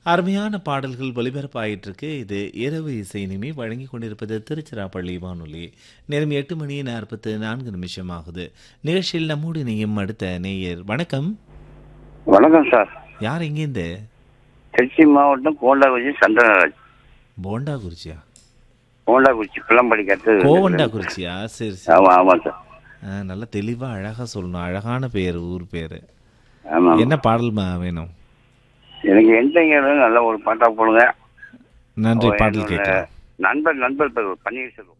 அருமையான பாடல்கள் ஒலிபரப்பாயிட்டு இருக்கு இது இரவு இசை இனிமே வழங்கி கொண்டிருப்பது திருச்சிராப்பள்ளி வானொலி நேரம் எட்டு மணி நாற்பத்து நான்கு நிமிஷம் ஆகுது நிகழ்ச்சியில் நம்மோடு இணையும் அடுத்த நேயர் வணக்கம் வணக்கம் சார் யார் எங்கேருந்து திருச்சி மாவட்டம் கோண்டாக்குறிச்சி சந்திரராஜ் போண்டா குறிச்சியா கோண்டாக்குறிச்சி பிள்ளம்படி கட்டு கோவண்டா குறிச்சியா சரி சரி ஆமா ஆமா சார் ஆ, நல்லா தெளிவா அழகா சொல்லணும் அழகான பேர் ஊர் பேரு ஆமா என்ன பாடல் மா- வேணும் எனக்கு எந்தங்க நல்ல ஒரு பாட்டா போடுங்க நன்றி பாடல் என்னோட கேட்கலாம் நண்பர் நண்பர் பேர் பன்னீர்செல்வம்